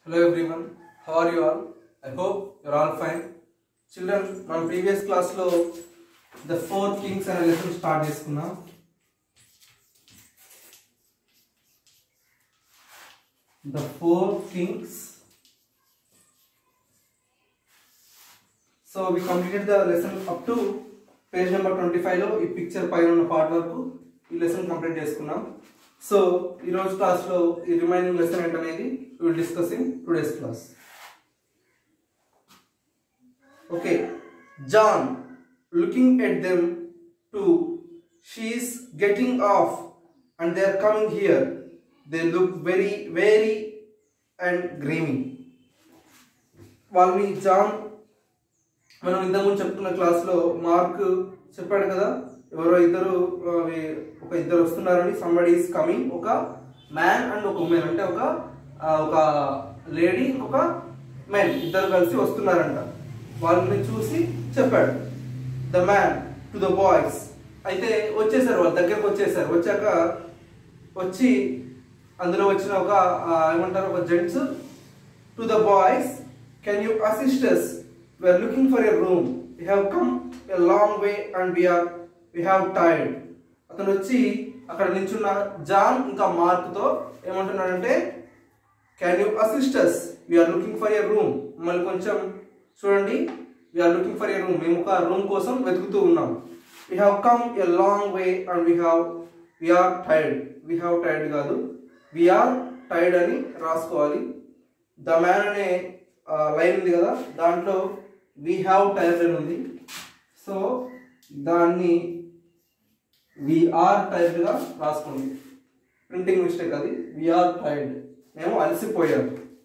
Hello everyone, how are you all? I hope you're all fine. Children, మన previous క్లాస్లో the four kings అనే lesson start చేసుకున్నాం the four kings so we completed the lesson up to page number twenty ఫైవ్లో ఈ picture పైన ఉన్న part వరకు ఈ లెసన్ కంప్లీట్ చేసుకున్నాం సో ఈరోజు క్లాస్లో ఈ రిమైనింగ్ లెసన్ ఏంటనేది will discuss in today's class okay John looking at them two she's getting off and they are coming here they look very very and grimy వాళ్ళని John మనం ఇంతకుముందు చెప్పుకున్న క్లాస్లో మార్క్ చెప్పాడు కదా ఎవరో ఇద్దరు ఆ, వీ- ఒక ఇద్దరు వస్తున్నారని సంబడి ఈస్ కమింగ్ ఒక మ్యాన్ అండ్ ఒక ఉమెన్ అంటే ఒక ఆ, ఒక లేడీ ఇంకొక మెన్ ఇద్దరు కలిసి వస్తున్నారంట వాళ్ళని చూసి చెప్పాడు the man to the boys అయితే వచ్చేసారు వాళ్ళ దగ్గరకు వచ్చేసారు వచ్చాక వచ్చి అందులో వచ్చిన ఒక ఆ, ఏమంటారు ఒక gents to the boys can you assist us we are looking for a room we have come a long way and we are we have tired అతను వచ్చి అక్కడ నించున్న జాన్ ఇంకా మార్క్ తో ఏమంటున్నాడంటే can you assist us we are looking for a room మళ్ళీ కొంచెం చూడండి we are looking for a room మేము ఒక రూమ్ కోసం వెతుకుతూ ఉన్నాం we have come a long way and we have we are tired we have tired కాదు we are tired అని రాసుకోవాలి ద మ్యాన్ అనే లైన్ ఉంది కదా దాంట్లో వీ హ్యావ్ టైర్డ్ అని ఉంది సో దాన్ని వీఆర్ టైర్డ్గా రాసుకోండి ప్రింటింగ్ మిస్టేక్ అది వీఆర్ టైర్డ్ మేము అలసిపోయాం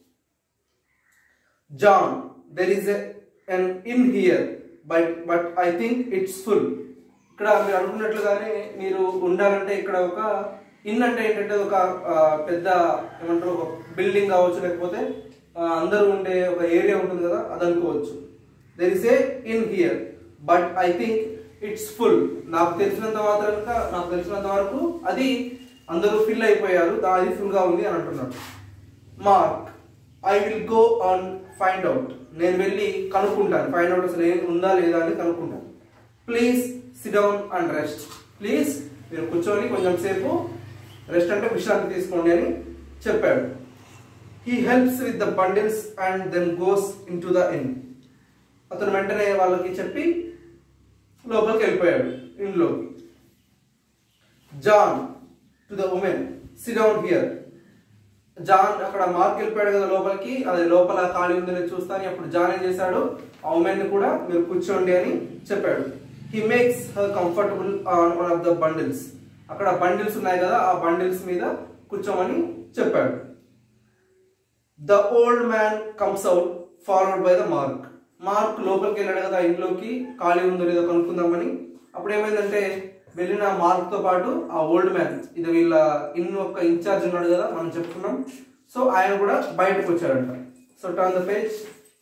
John there is an inn here but but I think it's full ఇక్కడ మీరు అనుకున్నట్లుగానే మీరు ఉండాలంటే ఇక్కడ ఒక ఇన్ అంటే ఏంటంటే ఒక ఆ, పెద్ద ఏమంటారు ఒక బిల్డింగ్ కావచ్చు లేకపోతే ఆ, అందరూ ఉండే ఒక ఏరియా ఉంటుంది కదా అది అనుకోవచ్చు there is a inn here but I think it's full నాకు తెలిసినంత మాత్రం నాకు తెలిసినంత వరకు అది అందరూ ఫిల్ అయిపోయారు దా- అది ఫుల్ గా ఉంది అని అంటున్నాడు Mark I will go on find out నేను వెళ్ళి కనుక్కుంటాను ఫైండ్ అవుట్ అసలు ఏం ఉందా లేదా అని కనుక్కుంటాను please sit down and rest please మీరు కూర్చొని కొంచెం సేపు రెస్ట్ అంటే విశ్రాంతి తీసుకోండి అని చెప్పాడు he helps with the bundles and then goes into the inn అతను వెంటనే వాళ్ళకి చెప్పి లోపలికి వెళ్ళిపోయాడు ఇంట్లోకి John to the woman sit down here John అక్కడ మార్క్ వెళ్ళిపోయాడు కదా లోపలికి అది లోపల ఖాళీ ఉందని చూస్తాను అప్పుడు జాన్ ఏం చేశాడు ఆ ఉమెన్ ని కూడా మీరు కూర్చోండి అని చెప్పాడు he makes her comfortable on one of the bundles అక్కడ బండిల్స్ ఉన్నాయి కదా ఆ బండిల్స్ మీద కూర్చోమని చెప్పాడు the old man comes out followed by the Mark Mark లోపలికి వెళ్ళాడు కదా ఇంట్లోకి ఖాళీ ఉందో లేదో కనుక్కుందామని అప్పుడు ఏమైందంటే వెళ్ళిన మార్క్ తో పాటు ఆ ఓల్డ్ మ్యాన్ ఇది వీళ్ళ ఇన్ ఒక ఇన్ఛార్జ్ ఉన్నాడు కదా మనం చెప్పుకున్నాం సో ఆయన కూడా బయటకు వచ్చాడంట so turn the page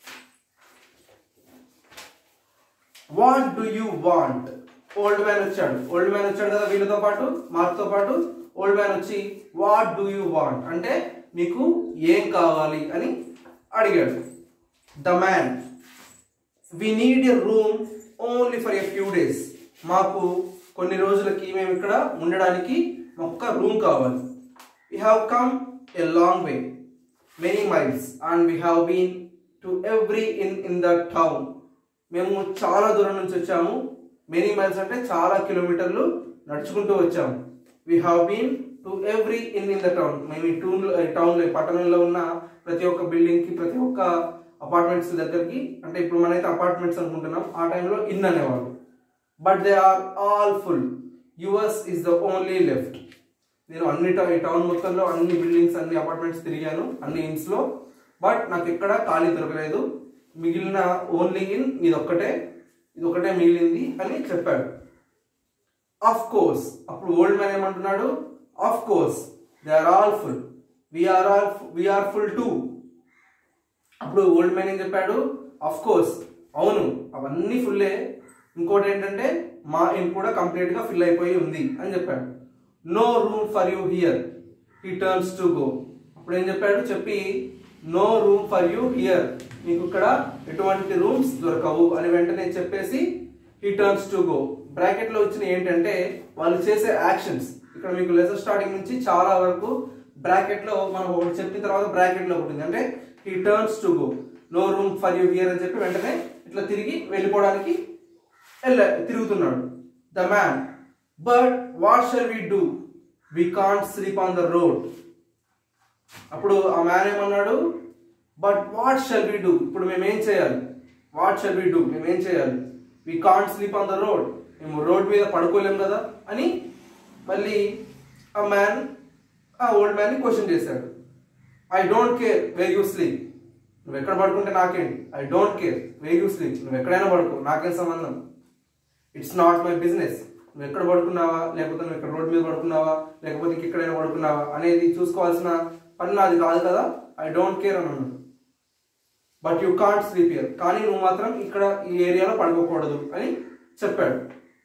what do you want old man వచ్చాడు ఓల్డ్ మ్యాన్ వచ్చాడు కదా వీళ్ళతో పాటు మార్క్ తో పాటు ఓల్డ్ మ్యాన్ వచ్చి వాట్ డూ యూ వాంట్ అంటే మీకు ఏం కావాలి అని అడిగాడు the man we need a room only for a few days మాకు కొన్ని రోజులకి మేము ఇక్కడ ఉండడానికి మాకు ఒక రూమ్ కావాలి we have come a long way many miles and we have been to every inn in the town మేము చాలా దూరం నుంచి వచ్చాము మెనీ మైల్స్ అంటే చాలా కిలోమీటర్లు నడుచుకుంటూ వచ్చాము we have been to every inn in the town మేము ఈ టూన్ టౌన్లో పట్టణంలో ఉన్న ప్రతి ఒక్క బిల్డింగ్కి ప్రతి ఒక్క అపార్ట్మెంట్స్ దగ్గరికి అంటే ఇప్పుడు మనైతే అపార్ట్మెంట్స్ అనుకుంటున్నాం ఆ టైంలో ఇన్ అనేవాళ్ళు but they are all full yours is the only left నేను అన్ని టౌ- ఈ టౌన్ మొత్తంలో అన్ని బిల్డింగ్స్ అన్ని అపార్ట్మెంట్స్ తిరిగాను అన్ని ఇన్స్ లో బట్ నాకు ఎక్కడ ఖాళీ దొరకలేదు మిగిలిన ఓన్లీ ఇన్ ఇది ఒక్కటే ఇది ఒకటే మిగిలింది అని చెప్పాడు ఆఫ్ కోర్స్ అప్పుడు ఓల్డ్ మ్యాన్ ఏమంటున్నాడు of course they are all full we are all we are full too అప్పుడు ఓల్డ్ మ్యాన్ ఏం చెప్పాడు అఫ్ కోర్స్ అవును అవన్నీ ఫుల్లే ఇంకోటి ఏంటంటే మా ఇన్ కూడా కంప్లీట్ గా ఫిల్ అయిపోయి ఉంది అని చెప్పాడు no room for you here he turns to go అప్పుడు ఏం చెప్పాడు చెప్పి no room for you here మీకు ఇక్కడ ఎటువంటి రూమ్స్ దొరకవు అని వెంటనే చెప్పేసి హీ టర్న్స్ టు గో బ్రాకెట్ లో వచ్చిన ఏంటంటే వాళ్ళు చేసే యాక్షన్స్ ఇక్కడ మీకు లెసన్ స్టార్టింగ్ నుంచి చాలా వరకు బ్రాకెట్ లో మనం ఒకటి చెప్పిన తర్వాత బ్రాకెట్ లో ఉంటుంది అంటే he turns to go no room for you here అని చెప్పి వెంటనే ఇట్లా తిరిగి వెళ్ళిపోవడానికి వెళ్ళ తిరుగుతున్నాడు the man but what shall we do we can't sleep on the road అప్పుడు ఆ మ్యాన్ ఏమన్నాడు but what shall we do ఇప్పుడు మేము ఏం చేయాలి వాట్ షల్ వి డూ మేము ఏం చేయాలి we can't sleep on the road మేము రోడ్ మీద పడుకోలేం కదా అని మళ్ళీ ఆ మ్యాన్ ఆ ఓల్డ్ మ్యాన్ని క్వశ్చన్ చేశాడు I don't care way you sleep నువ్వు ఎక్కడ పడుకుంటే నాకేంటి I don't care way you sleep నువ్వు ఎక్కడైనా పడుకో నాకేం సంబంధం ఇట్స్ నాట్ మై బిజినెస్ నువ్వు ఎక్కడ పడుకున్నావా లేకపోతే నువ్వు ఇక్కడ రోడ్ మీద పడుకున్నావా లేకపోతే ఎక్కడైనా పడుకున్నావా అనేది చూసుకోవాల్సిన పని నాది కాదు కదా ఐ డోంట్ కేర్ అని అన్నాడు but you can't sleep here కానీ నువ్వు మాత్రం ఇక్కడ ఈ ఏరియాలో పడుకోకూడదు అని చెప్పాడు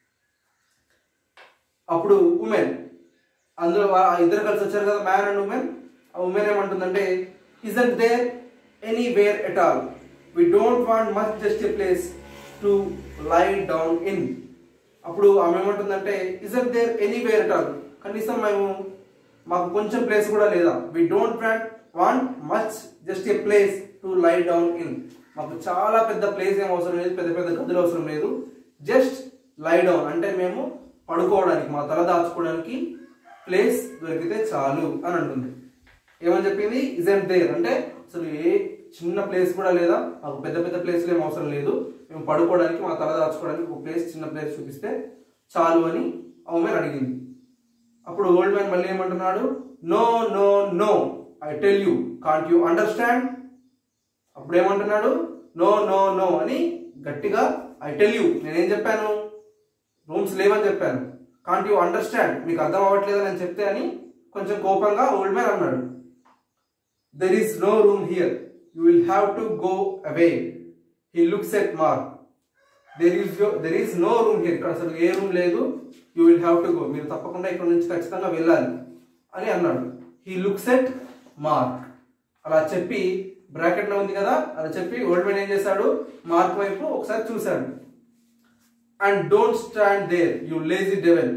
అప్పుడు ఉమెన్ అందులో వా- ఆ ఇద్దరు కలిసి వచ్చారు కదా మ్యాన్ అండ్ ఉమెన్ ఆ ఉమెన్ ఏమంటుందంటే isn't there anywhere at all we don't want much just a place to lie down in అప్పుడు ఆమె ఏమంటుందంటే isn't there anywhere at all కనీసం మేము మాకు కొంచెం ప్లేస్ కూడా లేదా we don't want want much just a place to lie down in మాకు చాలా పెద్ద ప్లేస్ ఏం అవసరం లేదు పెద్ద పెద్ద గదులు అవసరం లేదు జస్ట్ లై డౌన్ అంటే మేము పడుకోవడానికి మా తల దాచుకోవడానికి ప్లేస్ దొరికితే చాలు అని అంటుంది ఏమని చెప్పింది ఇజెంట్ దేర్ అంటే అసలు ఏ చిన్న ప్లేస్ కూడా లేదా మాకు పెద్ద పెద్ద ప్లేస్లు ఏం అవసరం లేదు మేము పడుకోవడానికి మా తల దాచుకోవడానికి ఒక ప్లేస్ చిన్న ప్లేస్ చూపిస్తే చాలు అని ఆమె అడిగింది అప్పుడు ఓల్డ్ మ్యాన్ మళ్ళీ ఏమంటున్నాడు no no no I tell you can't you understand అప్పుడు ఏమంటున్నాడు నో నో నో అని గట్టిగా ఐ టెల్ యూ నేనేం చెప్పాను రూమ్స్ లేవని చెప్పాను కాంట్ యూ అండర్స్టాండ్ మీకు అర్థం అవ్వట్లేదు అని చెప్తే అని కొంచెం కోపంగా ఓల్డ్ మ్యాన్ అన్నాడు there is no room here you will have to go away he looks at Mark there is there is no room here ఇక్కడ అసలు ఏ రూమ్ లేదు you will have to go మీరు తప్పకుండా ఇక్కడ నుంచి ఖచ్చితంగా వెళ్ళాలి అని అన్నాడు హీ లుక్స్ ఎట్ మార్క్ అలా చెప్పి బ్రాకెట్ లో ఉంది కదా అలా చెప్పి ఓల్డ్ మ్యాన్ ఏం చేశాడు మార్క్ వైపు ఒకసారి చూశాడు and don't stand there you lazy devil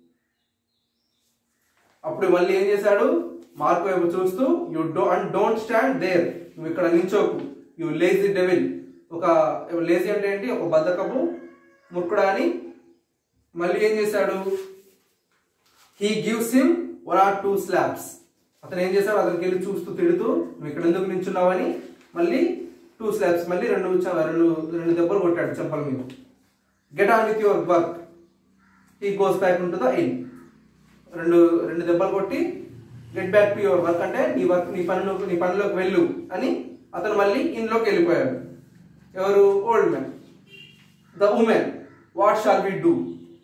అప్పుడు మళ్ళీ ఏం చేశాడు మార్క్ వైపు చూస్తూ you do and don't stand there నువ్వు ఇక్కడ నించోకు యు లేజీ డెవిల్ ఒక లేజీ అంటే ఏంటి ఒక బద్దకపు ముక్కుడా అని మళ్ళీ ఏం చేశాడు he gives him one or two slabs అతను ఏం చేశాడు అతనికి వెళ్ళి చూస్తూ తిడుతూ నువ్వు ఇక్కడ ఎందుకు నించున్నావని మళ్ళీ టూ స్లాబ్స్ మళ్ళీ రెండు చ- రెండు రెండు దెబ్బలు కొట్టాడు చెంపల మీద get on with your work he goes back to the inn రెండు రెండు దెబ్బలు కొట్టి get back to your work అంటే నీ వర్క్ నీ పనిలోకి నీ పనిలోకి వెళ్ళు అని అతను మళ్ళీ ఇన్లోకి వెళ్ళిపోయాడు ఎవరు old man the women what shall we do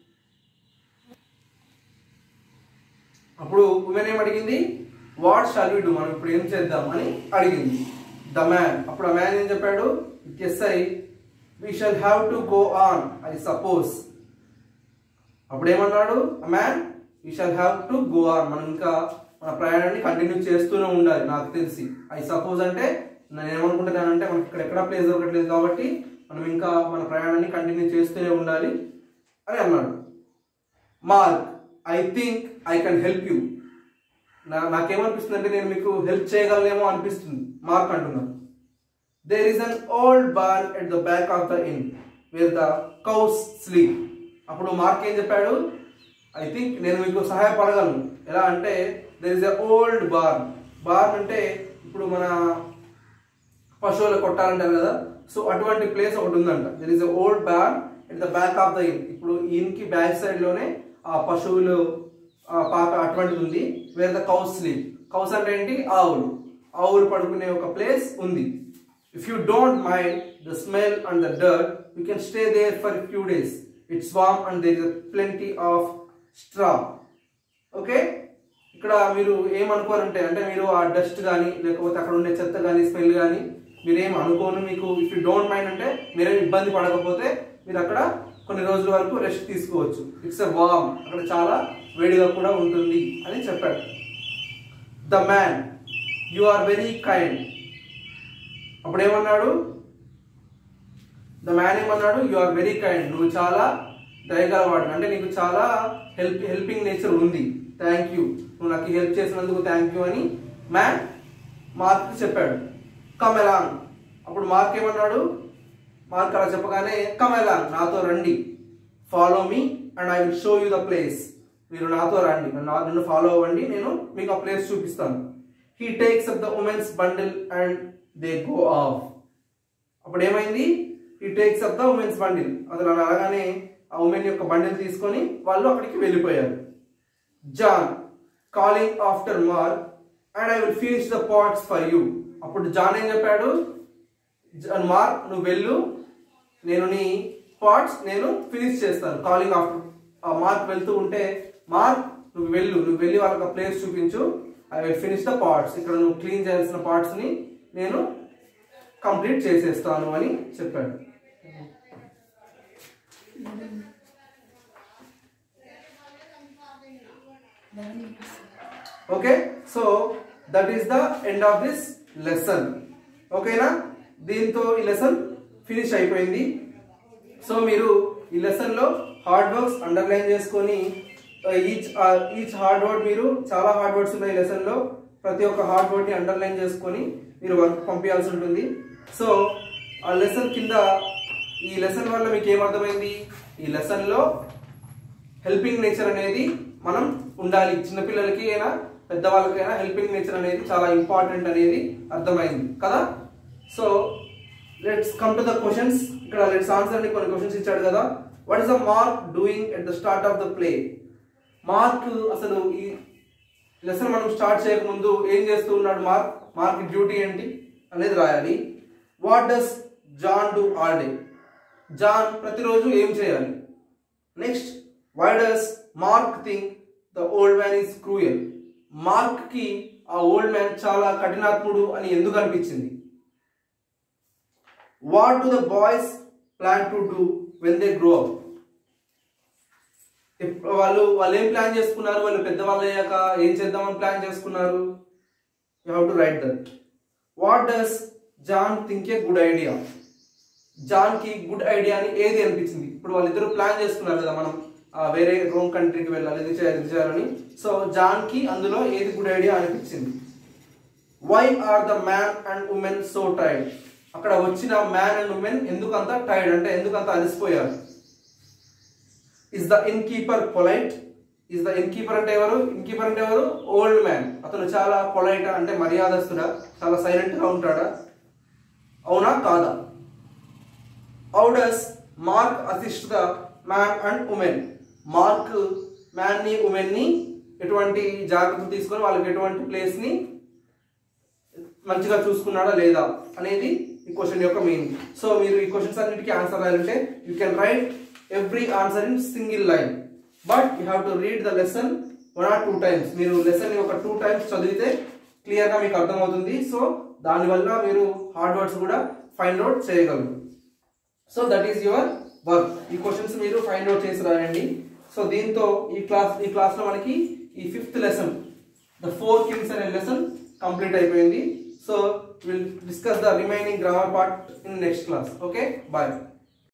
అప్పుడు ఉమెన్ ఏం అడిగింది వాట్ షాల్ వి డూ మనం ఇప్పుడు ఏం చేద్దాం అని అడిగింది ద మ్యాన్ అప్పుడు ఆ మ్యాన్ ఏం చెప్పాడు yes I we shall have to go on I suppose అప్పుడు ఏమన్నాడు man we shall have to go on మనం ఇంకా మన ప్రయాణాన్ని కంటిన్యూ చేస్తూనే ఉండాలి నాకు తెలిసి ఐ సపోజ్ అంటే నేను ఏమనుకుంటున్నానంటే మనకి ఇక్కడ ఎక్కడ ప్లేస్ దొరకట్లేదు కాబట్టి మనం ఇంకా మన ప్రయాణాన్ని కంటిన్యూ చేస్తూనే ఉండాలి అని అన్నాడు Mark I think I can help you నా నాకేమనిపిస్తుంది అంటే నేను మీకు హెల్ప్ చేయగలనేమో అనిపిస్తుంది మార్క్ అంటున్నాను there is an old bar at the back of the inn where the cows sleep అప్పుడు మార్క్ ఏం చెప్పాడు ఐ థింక్ నేను మీకు సహాయపడగలను ఎలా అంటే there is a old barn barn అంటే ఇప్పుడు మన పశువులు కొట్టాలంటారు కదా సో అటువంటి ప్లేస్ ఒకటి ఉందంట there is a old barn at the back of the inn ఇప్పుడు ఇన్కి బ్యాక్ సైడ్ లోనే ఆ పశువులు ఆ పాక అటువంటిది ఉంది where the cows sleep cows అంటే ఏంటి ఆవులు ఆవులు పడుకునే ఒక ప్లేస్ ఉంది if you don't mind the smell and the dirt you can stay there for few days it's warm and there is plenty of straw okay ఇక్కడ మీరు ఏమనుకోరంటే అంటే మీరు ఆ డస్ట్ కానీ లేకపోతే అక్కడ ఉండే చెత్త కానీ స్మెల్ కానీ మీరేం అనుకోను మీకు ఇఫ్ యూ డోంట్ మైండ్ అంటే మీరేం ఇబ్బంది పడకపోతే మీరు అక్కడ కొన్ని రోజుల వరకు రెస్ట్ తీసుకోవచ్చు ఇట్స్ ఎ వామ్ అక్కడ చాలా వేడిగా కూడా ఉంటుంది అని చెప్పాడు the man you are very kind అప్పుడు ఏమన్నాడు ద మ్యాన్ ఏమన్నాడు యు ఆర్ వెరీ కైండ్ నువ్వు చాలా దయగలవాడు అంటే నీకు చాలా హెల్ప్ హెల్పింగ్ నేచర్ ఉంది థ్యాంక్ యూ నువ్వు నాకు హెల్ప్ చేసినందుకు థ్యాంక్ యూ అని మ్యాన్ మార్క్ చెప్పాడు కమ్ ఎలాంగ్ అప్పుడు మార్క్ ఏమన్నాడు మార్క్ అలా చెప్పగానే కమ్ ఎలాంగ్ నాతో రండి follow me and I will show you the place మీరు నాతో రండి నన్ను నన్ను ఫాలో అవ్వండి నేను మీకు ఆ ప్లేస్ చూపిస్తాను he takes up the women's bundle and they go off అప్పుడు ఏమైంది he takes up the women's bundle అతను అలా అనగానే ఆ ఉమెన్ యొక్క బండిల్ తీసుకొని వాళ్ళు అక్కడికి వెళ్ళిపోయారు John calling after Mark and I will finish the pots for you అప్పుడు జాన్ ఏం చెప్పాడు "జా- మార్క్ నువ్వు వెళ్ళు నేను నీ పాట్స్ నేను ఫినిష్ చేస్తాను కాలింగ్ ఆఫ్టర్ ఆ మార్క్ వెళ్తూ ఉంటే మార్క్ నువ్వు వెళ్ళు నువ్వు వెళ్ళి వాళ్ళకి ప్లేస్ చూపించు I will finish the parts ఇక్కడ నువ్వు క్లీన్ చేయాల్సిన పార్ట్స్ ని నేను కంప్లీట్ చేసేస్తాను అని చెప్పాడు okay so that is the end of this lesson ఓకేనా దీంతో ఈ లెసన్ ఫినిష్ అయిపోయింది సో మీరు ఈ లెసన్ లో హార్డ్ వర్క్స్ అండర్లైన్ చేసుకొని ఈచ్ ఈచ్ హార్డ్ వర్డ్ మీరు చాలా హార్డ్ వర్డ్స్ ఉన్నాయి లెసన్ లో ప్రతి ఒక్క హార్డ్ వర్డ్ ని అండర్లైన్ చేసుకొని మీరు వర్క్ పంపించాల్సి ఉంటుంది సో ఆ లెసన్ కింద ఈ లెసన్ వల్ల మీకు ఏమర్థమైంది ఈ లెసన్ లో హెల్పింగ్ నేచర్ అనేది మనం ఉండాలి చిన్నపిల్లలకి అయినా పెద్దవాళ్ళకైనా హెల్పింగ్ నేచర్ అనేది చాలా ఇంపార్టెంట్ అనేది అర్థమైంది కదా so let's come to the questions ఇక్కడ లెట్స్ ఆన్సర్ అని కొన్ని క్వశ్చన్స్ ఇచ్చాడు కదా what is the Mark doing at the start of the play మార్క్ అసలు ఈ లెసన్ మనం స్టార్ట్ చేయకముందు ఏం చేస్తూ ఉన్నాడు మార్క్ మార్క్ డ్యూటీ ఏంటి అనేది రాయాలి what does John do all day John ప్రతిరోజు ఏం చేయాలి next why does Mark think the old man is cruel Mark కి ఆ ఓల్డ్ మ్యాన్ చాలా కఠినాత్ముడు అని ఎందుకు అనిపించింది what do the boys plan to do when they grow up వాళ్ళు వాళ్ళు ఏం ప్లాన్ చేసుకున్నారు వాళ్ళు పెద్దవాళ్ళు అయ్యాక ఏం చేద్దామని ప్లాన్ చేసుకున్నారు you have to write that what does John think a good idea John కి గుడ్ ఐడియా అని ఏది అనిపించింది ఇప్పుడు వాళ్ళిద్దరు ప్లాన్ చేసుకున్నారు కదా మనం ఆ, వేరే రోమ్ కంట్రీకి వెళ్ళాలి ఇది చేయాలి ఇది చేయాలని సో జాన్ కి అందులో ఏది గుడ్ ఐడియా అనిపించింది why are the man and women so tired అక్కడ వచ్చిన మ్యాన్ అండ్ ఉమెన్ ఎందుకు అంత టైర్డ్ అంటే ఎందుకు అంత అలసిపోయారు is the inn keeper polite is the inn keeper అంటే ఎవరు ఇన్ కీపర్ అంటే ఎవరు ఓల్డ్ మ్యాన్ అతను చాలా పొలైట్ అంటే మర్యాదస్తుడా చాలా సైలెంట్ గా ఉంటాడా అవునా కాదా how does Mark assist the man and women Mark man ని ఉమెన్ ని ఎటువంటి జాగ్రత్తలు తీసుకొని వాళ్ళకి ఎటువంటి ప్లేస్ ని మంచిగా చూసుకున్నాడా లేదా అనేది ఈ క్వశ్చన్ యొక్క మీనింగ్ సో మీరు ఈ క్వశ్చన్స్ అన్నిటికీ ఆన్సర్ రాయాలంటే you can write every answer in single line but you have to read the lesson one or two times మీరు లెసన్ ఒక టూ టైమ్స్ చదివితే క్లియర్గా మీకు అర్థమవుతుంది సో దానివల్ల మీరు హార్డ్ వర్డ్స్ కూడా ఫైండ్ అవుట్ చేయగలరు so that is your work ఈ క్వశ్చన్స్ మీరు ఫైండ్ అవుట్ చేసి రాయండి సో దీంతో ఈ క్లాస్ ఈ క్లాస్ లో మనకి ఈ fifth lesson the four kings అనే లెసన్ కంప్లీట్ అయిపోయింది so will discuss the remaining grammar part in next class okay bye